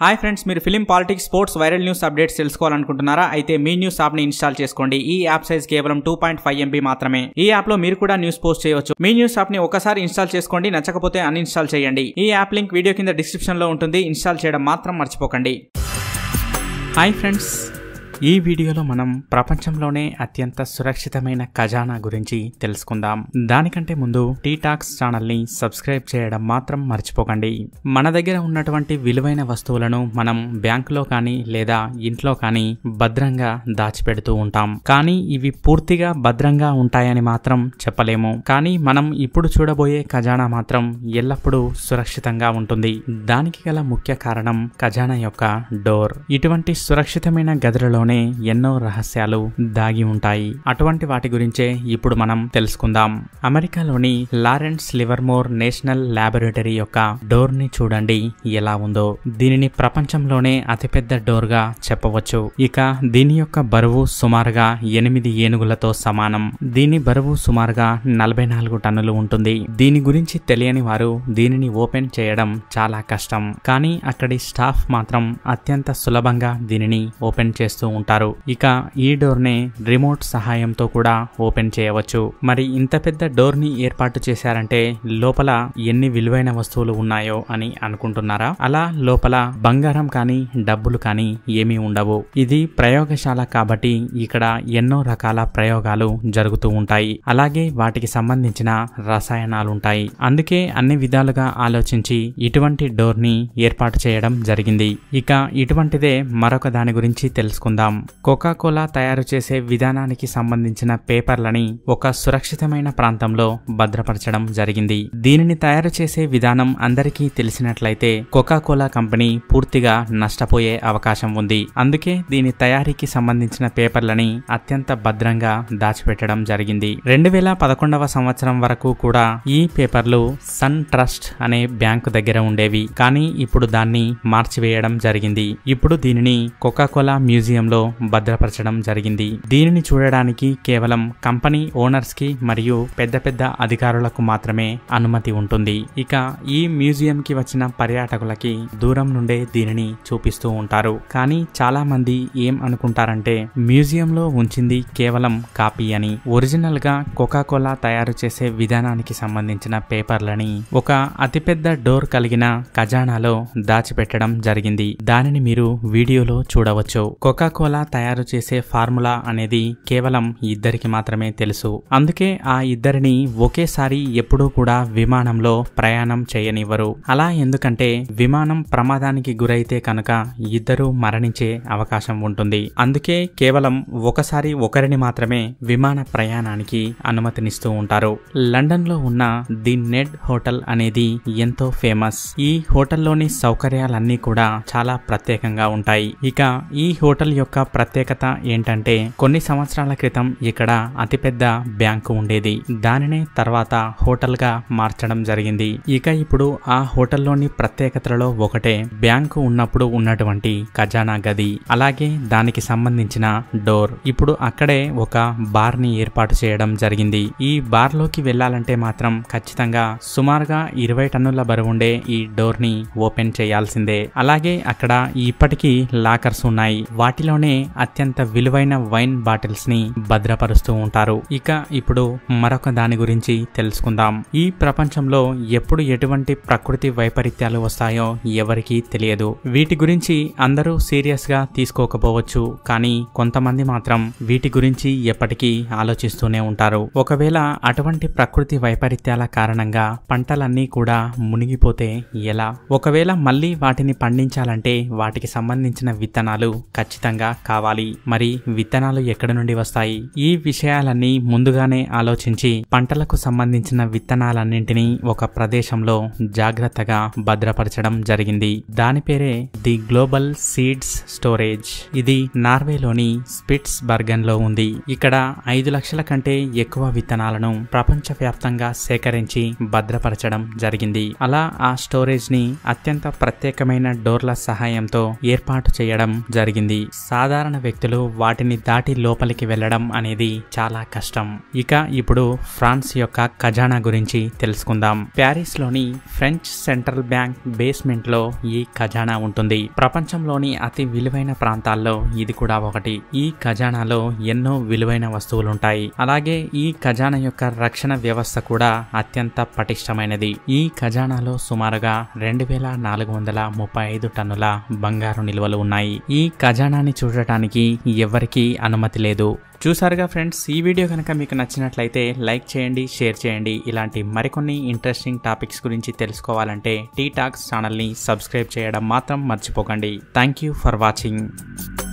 hi friends మీరు film politics sports viral news updates తెలుసుకోవాలనుకుంటున్నారా అయితే మీ న్యూస్ యాప్ ని ఇన్స్టాల్ చేసుకోండి ఈ యాప్ సైజ్ కేవలం టూ పాయింట్ ఫైవ్ ఎంబీ మాత్రమే ఈ యాప్ లో మీరు కూడా న్యూస్ పోస్ట్ చేయవచ్చు మీ న్యూస్ యాప్ ని ఒకసారి ఇన్స్టాల్ చేసుకోండి నచ్చకపోతే అన్ఇన్స్టాల్ చేయండి ఈ యాప్ లింక్ వీడియో కింద డిస్క్రిప్షన్ లో ఉంటుంది ఇన్స్టాల్ చేయడం మాత్రం మర్చిపోకండి హాయ్ ఫ్రెండ్స్ ఈ వీడియోలో మనం ప్రపంచంలోనే అత్యంత సురక్షితమైన ఖజానా గురించి తెలుసుకుందాం దానికంటే ముందు టీ టాక్స్ ఛానల్ ని సబ్స్క్రైబ్ చేయడం మాత్రం మర్చిపోకండి మన దగ్గర ఉన్నటువంటి విలువైన వస్తువులను మనం బ్యాంకులో కానీ లేదా ఇంట్లో కానీ భద్రంగా దాచిపెడుతూ ఉంటాం కానీ ఇవి పూర్తిగా భద్రంగా ఉంటాయని మాత్రం చెప్పలేము కానీ మనం ఇప్పుడు చూడబోయే ఖజానా మాత్రం ఎల్లప్పుడూ సురక్షితంగా ఉంటుంది దానికి గల ముఖ్య కారణం ఖజానా యొక్క డోర్ ఇటువంటి సురక్షితమైన గదులలోనే ఎన్నో రహస్యాలు దాగి ఉంటాయి అటువంటి వాటి గురించే ఇప్పుడు మనం తెలుసుకుందాం అమెరికాలోని లారెన్స్ లివర్మోర్ నేషనల్ ల్యాబొరేటరీ యొక్క డోర్ ని చూడండి ఎలా ఉందో దీనిని ప్రపంచంలోనే అతిపెద్ద డోర్ గా చెప్పవచ్చు ఇక దీని యొక్క బరువు సుమారుగా ఎనిమిది ఏనుగులతో సమానం దీని బరువు సుమారుగా నలభై నాలుగు టన్నులు ఉంటుంది దీని గురించి తెలియని వారు దీనిని ఓపెన్ చేయడం చాలా కష్టం కానీ అక్కడి స్టాఫ్ మాత్రం అత్యంత సులభంగా దీనిని ఓపెన్ చేస్తూ ఉంటారు ఇక ఈ డోర్ నే రిమోట్ సహాయంతో కూడా ఓపెన్ చేయవచ్చు మరి ఇంత పెద్ద డోర్ ని ఏర్పాటు చేశారంటే లోపల ఎన్ని విలువైన వస్తువులు ఉన్నాయో అని అనుకుంటున్నారా అలా లోపల బంగారం కానీ డబ్బులు కానీ ఏమీ ఉండవు ఇది ప్రయోగశాల కాబట్టి ఇక్కడ ఎన్నో రకాల ప్రయోగాలు జరుగుతూ ఉంటాయి అలాగే వాటికి సంబంధించిన రసాయనాలుంటాయి అందుకే అన్ని విధాలుగా ఆలోచించి ఇటువంటి డోర్ ని ఏర్పాటు చేయడం జరిగింది ఇక ఇటువంటిదే మరొక దాని గురించి తెలుసుకుందాం కోకా కోలా తయారు చేసే విధానానికి సంబంధించిన పేపర్లని ఒక సురక్షితమైన ప్రాంతంలో భద్రపరచడం జరిగింది దీనిని తయారు చేసే విధానం అందరికీ తెలిసినట్లయితే కోకా కోలా కంపెనీ పూర్తిగా నష్టపోయే అవకాశం ఉంది అందుకే దీని తయారీకి సంబంధించిన పేపర్లని అత్యంత భద్రంగా దాచిపెట్టడం జరిగింది రెండు వేల పదకొండవ సంవత్సరం వరకు కూడా ఈ పేపర్లు సన్ ట్రస్ట్ అనే బ్యాంకు దగ్గర ఉండేవి కానీ ఇప్పుడు దాన్ని మార్చివేయడం జరిగింది ఇప్పుడు దీనిని కోకా కోలా మ్యూజియంలో భద్రపరచడం జరిగింది దీనిని చూడడానికి కేవలం కంపెనీ ఓనర్స్ కి మరియు పెద్ద పెద్ద అధికారులకు మాత్రమే అనుమతి ఉంటుంది ఇక ఈ మ్యూజియం కి వచ్చిన పర్యాటకులకి దూరం నుండే దీనిని చూపిస్తూ ఉంటారు కానీ చాలా మంది ఏం అనుకుంటారంటే మ్యూజియంలో ఉంచింది కేవలం కాపీ అని ఒరిజినల్ గా కోకా కోలా తయారు చేసే విధానానికి సంబంధించిన పేపర్లని ఒక అతిపెద్ద డోర్ కలిగిన ఖజానాలో దాచిపెట్టడం జరిగింది దానిని మీరు వీడియోలో చూడవచ్చు కోకా కోలా తయారు చేసే ఫార్ములా అనేది కేవలం ఇద్దరికి మాత్రమే తెలుసు అందుకే ఆ ఇద్దరిని ఒకేసారి ఎప్పుడూ కూడా విమానంలో ప్రయాణం చేయనివ్వరు అలా ఎందుకంటే విమానం ప్రమాదానికి గురైతే కనుక ఇద్దరు మరణించే అవకాశం ఉంటుంది అందుకే కేవలం ఒకసారి ఒకరిని మాత్రమే విమాన ప్రయాణానికి అనుమతినిస్తూ ఉంటారు లండన్ లో ఉన్న ది నెడ్ హోటల్ అనేది ఎంతో ఫేమస్ ఈ హోటల్లోని సౌకర్యాలన్నీ కూడా చాలా ప్రత్యేకంగా ఉంటాయి ఇక ఈ హోటల్ యొక్క ప్రత్యేకత ఏంటంటే కొన్ని సంవత్సరాల క్రితం ఇక్కడ అతిపెద్ద బ్యాంకు ఉండేది దానినే తర్వాత హోటల్ గా మార్చడం జరిగింది ఇక ఇప్పుడు ఆ హోటల్లోని ప్రత్యేకతలలో ఒకటే బ్యాంకు ఉన్నప్పుడు ఉన్నటువంటి ఖజానా గది అలాగే దానికి సంబంధించిన డోర్ ఇప్పుడు అక్కడే ఒక బార్ ని ఏర్పాటు చేయడం జరిగింది ఈ బార్ లోకి వెళ్లాలంటే మాత్రం ఖచ్చితంగా సుమారుగా ఇరవై టన్నుల బరువుండే ఈ డోర్ ని ఓపెన్ చేయాల్సిందే అలాగే అక్కడ ఇప్పటికీ లాకర్స్ ఉన్నాయి వాటిలోనే అత్యంత విలువైన వైన్ బాటిల్స్ ని భద్రపరుస్తూ ఉంటారు ఇక ఇప్పుడు మరొక దాని గురించి తెలుసుకుందాం ఈ ప్రపంచంలో ఎప్పుడు ఎటువంటి ప్రకృతి వైపరీత్యాలు వస్తాయో ఎవరికీ తెలియదు వీటి గురించి అందరూ సీరియస్ గా తీసుకోకపోవచ్చు కానీ కొంతమంది మాత్రం వీటి గురించి ఎప్పటికీ ఆలోచిస్తూనే ఉంటారు ఒకవేళ అటువంటి ప్రకృతి వైపరీత్యాల కారణంగా పంటలన్నీ కూడా మునిగిపోతే ఎలా ఒకవేళ మళ్ళీ వాటిని పండించాలంటే వాటికి సంబంధించిన విత్తనాలు ఖచ్చితంగా కావాలి మరి విత్తనాలు ఎక్కడి నుండి వస్తాయి ఈ విషయాలన్నీ ముందుగానే ఆలోచించి పంటలకు సంబంధించిన విత్తనాలన్నింటినీ ఒక ప్రదేశంలో జాగ్రత్తగా భద్రపరచడం జరిగింది దాని పేరే ది గ్లోబల్ సీడ్స్ స్టోరేజ్ ఇది నార్వేలోని స్పిట్స్ బర్గన్ లో ఉంది ఇక్కడ ఐదు లక్షల కంటే ఎక్కువ విత్తనాలను ప్రపంచవ్యాప్తంగా సేకరించి భద్రపరచడం జరిగింది అలా ఆ స్టోరేజ్ ని అత్యంత ప్రత్యేకమైన డోర్ల సహాయంతో ఏర్పాటు చేయడం జరిగింది సాధారణ సాధారణ వ్యక్తులు వాటిని దాటి లోపలికి వెళ్ళడం అనేది చాలా కష్టం ఇక ఇప్పుడు ఫ్రాన్స్ యొక్క ఖజానా గురించి తెలుసుకుందాం ప్యారిస్ లోని ఫ్రెంచ్ సెంట్రల్ బ్యాంక్ బేస్మెంట్ లో ఈ ఖజానా ఉంటుంది ప్రపంచంలోని అతి విలువైన ప్రాంతాల్లో ఇది కూడా ఒకటి ఈ ఖజానాలో ఎన్నో విలువైన వస్తువులుంటాయి అలాగే ఈ ఖజానా యొక్క రక్షణ వ్యవస్థ కూడా అత్యంత పటిష్టమైనది ఈ ఖజానాలో సుమారుగా రెండు వేల నాలుగు వందల ముప్పై ఐదు టన్నుల బంగారు నిల్వలు ఉన్నాయి ఈ ఖజానాని చూడటానికి ఎవరికీ అనుమతి లేదు చూసారుగా ఫ్రెండ్స్ ఈ వీడియో కనుక మీకు నచ్చినట్లయితే లైక్ చేయండి షేర్ చేయండి ఇలాంటి మరికొన్ని ఇంట్రెస్టింగ్ టాపిక్స్ గురించి తెలుసుకోవాలంటే టీ టాక్స్ ఛానల్ని సబ్స్క్రైబ్ చేయడం మాత్రం మర్చిపోకండి థ్యాంక్ యూ ఫర్ వాచింగ్